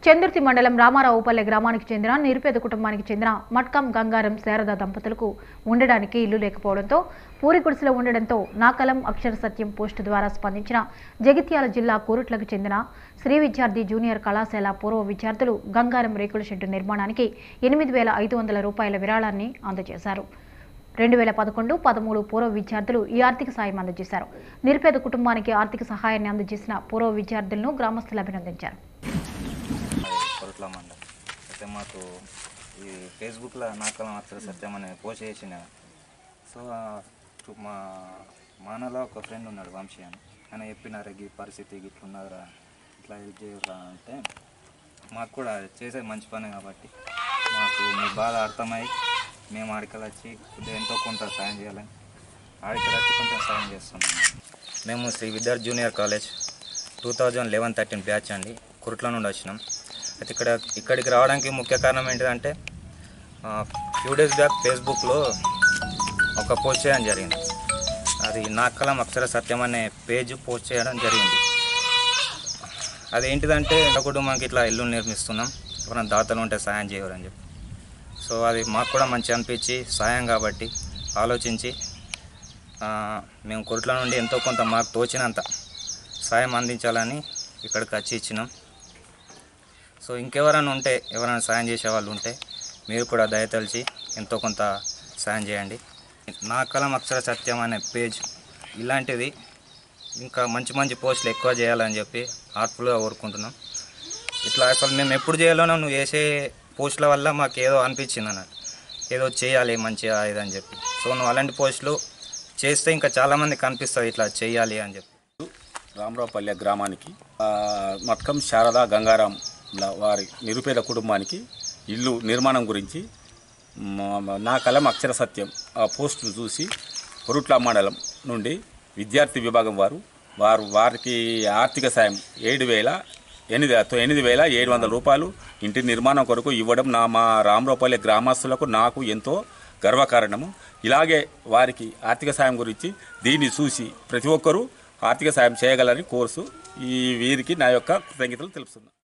చందుర్తి మండలం రామారావుపల్లె గ్రామానికి చెందిన నిరుపేద కుటుంబానికి చెందిన మట్కం గంగారం శారద దంపతులకు ఉండడానికి ఇల్లు లేకపోవడంతో పూరి గుడిసెలో ఉండడంతో నాకలం అక్షర సత్యం పోస్టు ద్వారా స్పందించిన జగిత్యాల జిల్లా కోరుట్లకు చెందిన శ్రీ విద్యార్థి జూనియర్ కళాశాల పూర్వ విద్యార్థులు గంగారం రేకుల షెడ్డు నిర్మాణానికి ఎనిమిది వేల ఐదు వందల రూపాయల విరాళాన్ని అందజేశారు రెండు వేల పదకొండు పదమూడు పూర్వ విద్యార్థులు ఈ ఆర్థిక సాయం అందజేశారు నిరుపేద కుటుంబానికి ఆర్థిక సహాయాన్ని అందజేసిన పూర్వ విద్యార్థులను గ్రామస్తులు అభినందించారు కొరట్ల మండలం అయితే మాకు ఈ ఫేస్బుక్లో నాకలం అక్షర సత్యం అనే పోస్ట్ చేసిన సో ఆ చు- మా మానలో ఒక ఫ్రెండ్ ఉన్నాడు వంశీ అని ఆయన చెప్పినారు ఈ పరిస్థితి ఇట్లున్నదిరా ఇట్లా హెల్ప్ చేయరా అంటే మాకు కూడా చేసేది మంచి పని కాబట్టి మాకు మీ బాధ అర్థమై మేము ఆడికలు వచ్చి కొద్దిగా ఎంతో కొంత సాయం చేయాలని ఆడికలు వచ్చి కొంచెం సాయం చేస్తున్నాం మేము Shri Vidyarthi junior college two thousand eleven thirteen batch అండి కురుట్ల నుండి వచ్చినాం అయితే ఇక్కడ ఇక్కడికి రావడానికి ముఖ్య కారణం ఏంటిదంటే ఫ్యూ డేస్ బ్యాక్ ఫేస్బుక్లో ఒక పోస్ట్ చేయడం జరిగింది అది నాకలం అక్షర సత్యం అనే పేజ్ పోస్ట్ చేయడం జరిగింది అదేంటిదంటే ఒక కుటుంబానికి ఇట్లా ఇల్లు నిర్మిస్తున్నాం ఎవరైనా దాతలు ఉంటే సాయం చేయరని చెప్పి సో అది మాకు కూడా మంచి అనిపించి సాయం కాబట్టి ఆలోచించి ఆ, మేము కొరట్ల నుండి ఎంతో కొంత మాకు తోచినంత సాయం అందించాలని ఇక్కడికి వచ్చి ఇచ్చినాం సో ఇంకెవరైనా ఉంటే ఎవరైనా సాయం చేసే వాళ్ళు ఉంటే మీరు కూడా దయతలిచి ఎంతో కొంత సాయం చేయండి నా కలం అక్షర సత్యం అనే పేజ్ ఇలాంటిది ఇంకా మంచి మంచి పోస్టులు ఎక్కువ చేయాలని చెప్పి హార్ట్ఫుల్గా కోరుకుంటున్నాం ఇట్లా అసలు మేము ఎప్పుడు చేయాలోనో నువ్వు వేసే పోస్టుల వల్ల మాకు ఏదో అనిపించింది అన్నట్టు ఏదో చేయాలి మంచిగా ఇదని చెప్పి సో నువ్వు అలాంటి పోస్టులు చేస్తే ఇంకా చాలామంది కనిపిస్తుంది ఇట్లా చేయాలి అని చెప్పి రామరావుపల్లె గ్రామానికి ఆ, మట్కం శారద గంగారాం ల- వారి నిరుపేద కుటుంబానికి ఇల్లు నిర్మాణం గురించి మ- మ- నా కలం అక్షర సత్యం ఆ పోస్టును చూసి పొరుట్ల మండలం నుండి విద్యార్థి విభాగం వారు వారు వారికి ఆర్థిక సాయం ఏడు వేల ఎనిమిది ఎనిమిది వేల ఏడు వందల రూపాయలు ఇంటి నిర్మాణం కొరకు ఇవ్వడం నా మా రామరావుపల్లె గ్రామస్తులకు నాకు ఎంతో గర్వకారణము ఇలాగే వారికి ఆర్థిక సాయం గురించి దీన్ని చూసి ప్రతి ఒక్కరూ ఆర్థిక సాయం చేయగలని కోర్సు ఈ వీరికి నా యొక్క కృతజ్ఞతలు తెలుపుతున్నాను